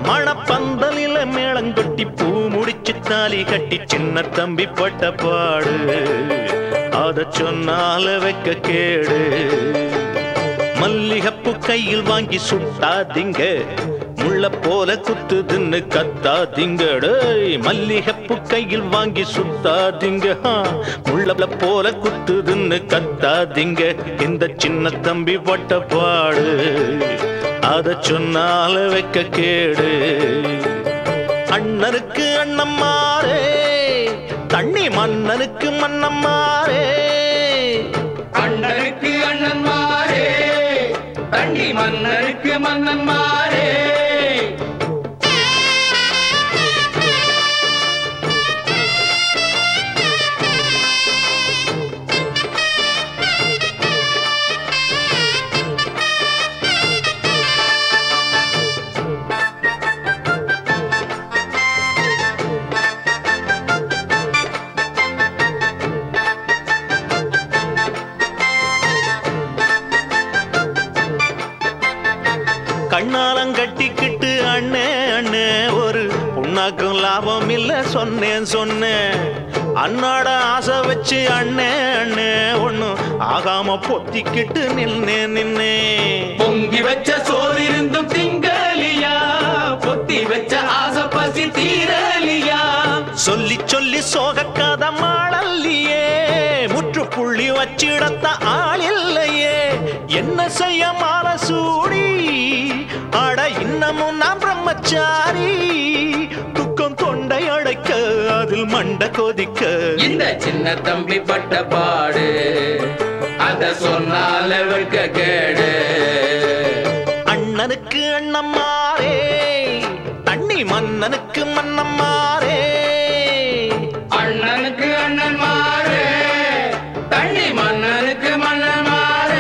மணப்பந்தலில மேளங்கொட்டி பூ முடிச்சு தாலி கட்டி சின்ன தம்பி பட்ட பாடு அத சொன்னால வைக்க கேடு மல்லிகப்பு கையில் வாங்கி சுட்டாதீங்க முள்ள போல குத்துதுன்னு கத்தாதீங்க டேய் மல்லிகப்பு கையில் வாங்கி சுத்தாதீங்க ஆ, முள்ள போல குத்துதுன்னு கத்தாதீங்க இந்த சின்ன தம்பி பட்ட பாடு அத சொன்னால வைக்க கேடு அண்ணனுக்கு அண்ணம்மாரே தண்ணி மன்னனுக்கு மன்னம்மாரே அண்ணனுக்கு அண்ணன்மாரே தண்ணி மன்னருக்கு மன்னன்மாரே கண்ணாலங்கட்டிக்கிட்டு அண்ணே அண்ணே ஒரு உன்னாக்கும் லாபம் இல்ல சொன்னேன் சொன்னேன் அண்ணாட ஆசை வச்சு அண்ணே அண்ணே ஒண்ணும் ஆகாம பொத்திக்கிட்டு நின்னே நின்னே பொங்கி வச்ச சோறு இருந்தும் திங்கலியா பொத்தி வச்ச ஆசை பசி தீரலியா சொல்லி சொல்லி சோகக்காத மாளல்லையே முற்றுப்புள்ளி வச்சிடத்த ஆள் இல்லையே என்ன செய்ய மாற சூடி அட இன்னமும் நான் பிரம்மச்சாரி துக்கம் தொண்டை அடைக்க அதில் மண்ட கொதிக்க இந்த சின்ன தம்பி பட்ட பாடு அத சொன்னால வெட்க கேடு அண்ணனுக்கு அண்ணம்மாரே தண்ணி மன்னனுக்கு மன்னம்மாரே அண்ணனுக்கு அண்ணன்மாரே தண்ணி மன்னனுக்கு மன்னன்மாரே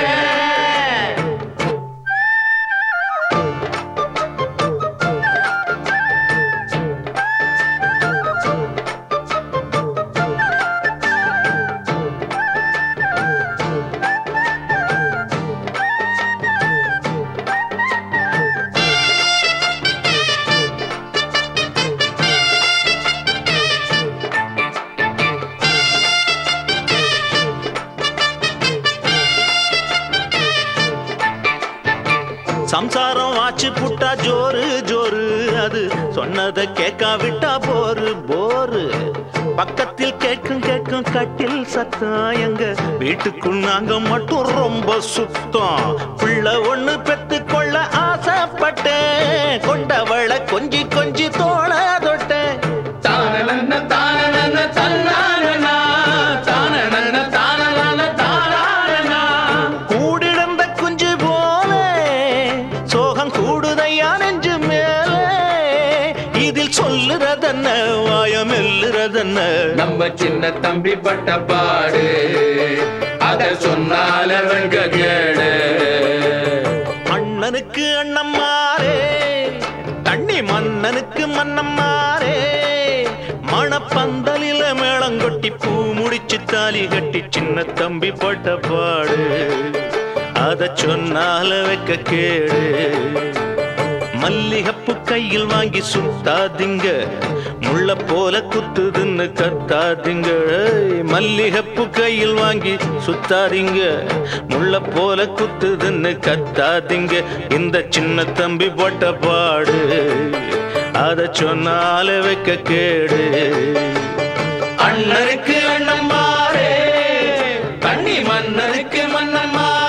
சம்சாரம் ஆச்சு புட்டா ஜோரு ஜோரு அது சொன்னதை கேட்காவிட்டா போரு போரு பக்கத்தில் கேட்கும் கேட்கும் கட்டில் சத்தம் எங்க வீட்டுக்குள் நாங்க மட்டும் ரொம்ப சுத்தம் பிள்ளை ஒண்ணு பெத்து கொள்ள ஆசைப்பட்டேன் கொண்டவளை கொஞ்சி கொஞ்சி தோள தொட்டேன் தானனன்ன தானனன்ன தன்னானனா தானனன்ன தானனன்ன தானானனா கூடிருந்த குஞ்சு போல சோகம் கூடுதையா நெஞ்சு மேலே இதில் சொல்லுறதென்ன வாயம் எல்லுறதென்ன நம்ம சின்ன தம்பி பட்ட பாடு அத சொன்னால வெட்க கேடு அண்ணனுக்கு அண்ணம்மாரே தண்ணி மன்னனுக்கு மன்னம்மாரே மணப்பந்தலில மேளங்கொட்டி பூ முடிச்சு தாலி கட்டி சின்ன தம்பி பட்ட பாடு அத சொன்னால வைக்க கேடு மல்லிகப்பு கையில் வாங்கி சுத்தாதீங்க முள்ள போல குத்துதுன்னு கத்தாதீங்க ஏய், மல்லிகப்பு கையில் வாங்கி சுத்தாதீங்க முள்ள போல குத்துதுன்னு கத்தாதீங்க இந்த சின்ன தம்பி போட்ட பாடு அத சொன்னால வைக்க கேடு அண்ணனுக்கு அண்ணன்மாரே தண்ணி மன்னனுக்கு மன்னன்மாரே